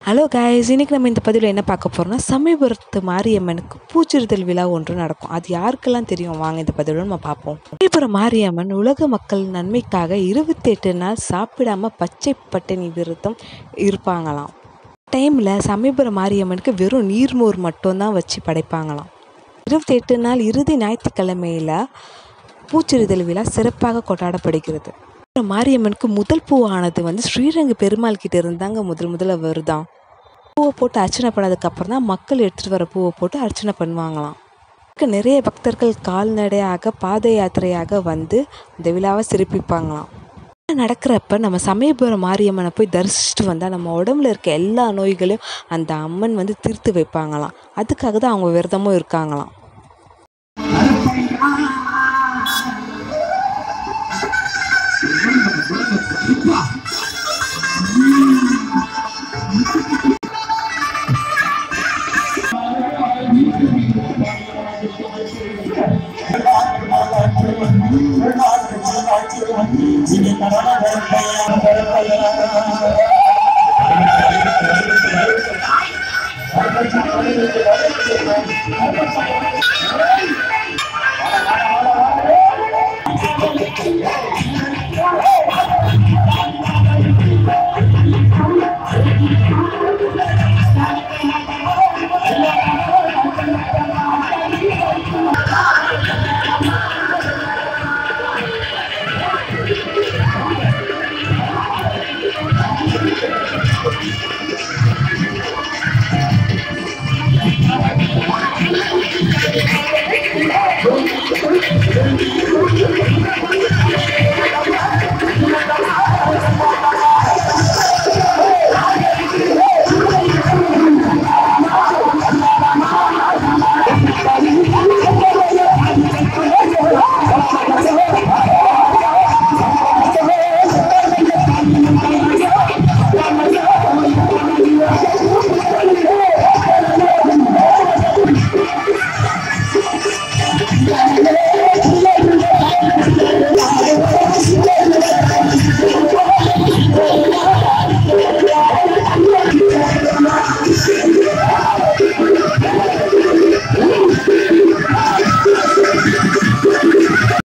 Hello guys இன்றைக்கி நம்ம இந்த பதிவில் என்ன பார்க்க போகிறோம்னா சமயபுரத்து மாரியம்மனுக்கு பூச்சிறுதல் விழா ஒன்று நடக்கும் அது யாருக்கெல்லாம் தெரியும் வாங்க இந்த பதிவில் நம்ம பார்ப்போம் சமயபுரம் மாரியம்மன் உலக மக்கள் நன்மைக்காக இருபத்தெட்டு நாள் சாப்பிடாம பச்சை பட்டினி விரதம் இருப்பாங்களாம் டைமில் சமயபுரம் மாரியம்மனுக்கு வெறும் நீர்மோர் மட்டும்தான் வச்சு படைப்பாங்களாம் இருபத்தெட்டு நாள் இறுதி ஞாயிற்றுக்கிழமையில் பூச்சிறுதல் விழா சிறப்பாக கொண்டாடப்படுகிறது மாரியம்மனுக்கு முதல் பூவானது வந்து ஸ்ரீரங்க பெருமாள் கிட்ட இருந்தாங்க முதல் முதல்ல வருதாம் பூவை போட்டு அர்ச்சனை பண்ணதுக்கு அப்புறம் தான் மக்கள் எடுத்துகிட்டு வர பூவை போட்டு அர்ச்சனை பண்ணுவாங்களாம் இதுக்கு நிறைய பக்தர்கள் கால்நடையாக பாத யாத்திரையாக வந்து இந்த விழாவை சிறப்பிப்பாங்களாம் நடக்கிறப்ப நம்ம சமயபுரம் மாரியம்மனை போய் தரிசிச்சுட்டு வந்தால் நம்ம உடம்புல இருக்க எல்லா நோய்களையும் அந்த அம்மன் வந்து தீர்த்து வைப்பாங்களாம் அதுக்காக தான் அவங்க விரதமும் இருக்காங்களாம் Thank you.